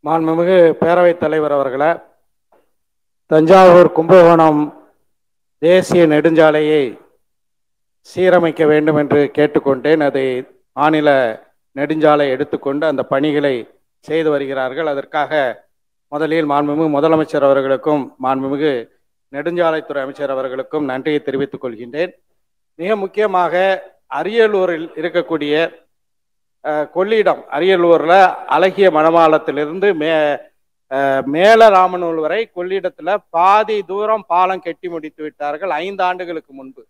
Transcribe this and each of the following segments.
மாண்புமிகு பேரவைத் தலைவர் அவர்களே தஞ்சாவூர் கும்பகோணம் தேசிய நெடுஞ்சாலையை சீரமைக்க வேண்டும் என்று கேட்டுக்கொண்டேன் அதை மாநில நெடுஞ்சாலை எடுத்துக்கொண்டு அந்த பணிகளை செய்து வருகிறார்கள் அதற்காக முதலில் மாண்புமிகு முதலமைச்சர் அவர்களுக்கும் மாண்புமிகு நெடுஞ்சாலைத்துறை அமைச்சர் அவர்களுக்கும் நன்றியை தெரிவித்துக் கொள்கின்றேன் மிக முக்கியமாக அரியலூரில் இருக்கக்கூடிய அஹ், கொள்ளிடம் அரியலூரில் அழகிய மணவாளத்திலிருந்து மே அஹ், மேலராமனூர் வரை கொள்ளிடத்தில் பாதி தூரம் பாலம் கட்டி முடித்து விட்டார்கள் ஐந்து ஆண்டுகளுக்கு முன்பு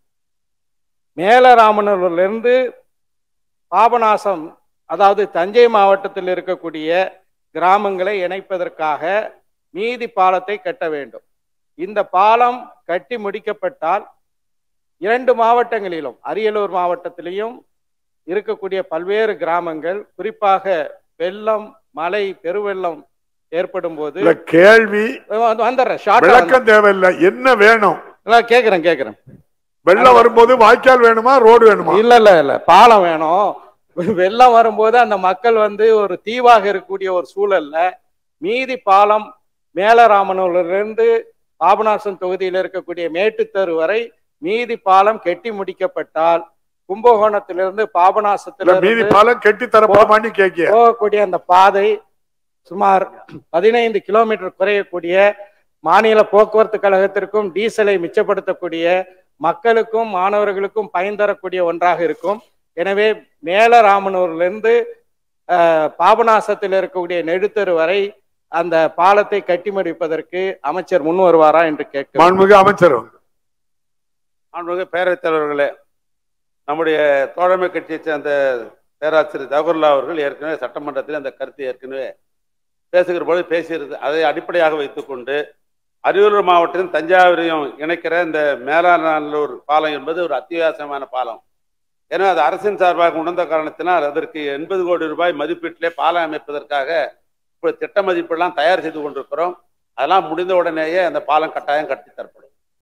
மேலராமனூரிலிருந்து பாபநாசம் அதாவது தஞ்சை மாவட்டத்தில் இருக்கக்கூடிய கிராமங்களை இணைப்பதற்காக மீதி பாலத்தை கட்ட வேண்டும் இந்த பாலம் கட்டி முடிக்கப்பட்டால் இரண்டு மாவட்டங்களிலும் அரியலூர் மாவட்டத்திலையும் இருக்கக்கூடிய பல்வேறு கிராமங்கள் குறிப்பாக வெள்ளம் மழை பெருவெள்ளம் ஏற்படும் போது இல்ல கேள்வி வந்துடுறேன் ஷார்ட்டா விளக்கம் தேவையில்லை என்ன வேணும் கேட்கிறேன் கேட்கிறேன் வெள்ளம் வரும்போது வாய்க்கால் வேணுமா ரோடு வேணுமா இல்ல இல்ல இல்ல பாலம் வேணும் வெள்ளம் வரும்போது அந்த மக்கள் வந்து ஒரு தீவாக இருக்கக்கூடிய ஒரு சூழல்ல மீதி பாலம் மேலராமனூரிலிருந்து பாபநாசம் தொகுதியில் இருக்கக்கூடிய மேட்டுத்தெரு வரை மீதி பாலம் கெட்டி முடிக்கப்பட்டால் கும்பகோணத்திலிருந்து இல்ல மீதி பாபநாசத்திலிருந்து பாலம் கெட்டி தரப்படுமான்னு கேக்கிய போகக்கூடிய அந்த பாதை சுமார் பதினைந்து கிலோமீட்டர் குறையக்கூடிய மாநில போக்குவரத்து கழகத்திற்கும் டீசலை மிச்சப்படுத்தக்கூடிய மக்களுக்கும் மாணவர்களுக்கும் பயன் தரக்கூடிய ஒன்றாக இருக்கும் எனவே மேலராமனூர்லேருந்து அஹ், பாபநாசத்தில் இருக்கக்கூடிய நெடுத்தெரு வரை அந்த பாலத்தை கட்டி முடிப்பதற்கு அமைச்சர் முன் வருவாரா என்று கேட்கிறேன் மாண்புமிகு அமைச்சர் மாண்புமிகு பேரவைத் தலைவர்களே நம்முடைய தோழமை கட்சியைச் சேர்ந்த பேராசிரியர் ஜவஹர்லா அவர்கள் ஏற்கனவே சட்டமன்றத்தில் அந்த கருத்தை ஏற்கனவே பேசுகிற பொழுது பேசியிருக்கு அதை அடிப்படையாக வைத்துக்கொண்டு அரியலூர் மாவட்டத்தின் தஞ்சாவூரையும் இணைக்கிற இந்த மேலாநல்லூர் பாலம் என்பது ஒரு அத்தியாவசியமான பாலம் ஏன்னா அது அரசின் சார்பாக உணர்ந்த காரணத்தினால் அதற்கு எண்பது கோடி ரூபாய் மதிப்பீட்டிலே பாலம் அமைப்பதற்காக இப்போ திட்ட மதிப்பெல்லாம் தயார் செய்து கொண்டிருக்கிறோம் அதெல்லாம் முடிந்த உடனேயே அந்த பாலம் கட்டாயம் கட்டி தரப்படும்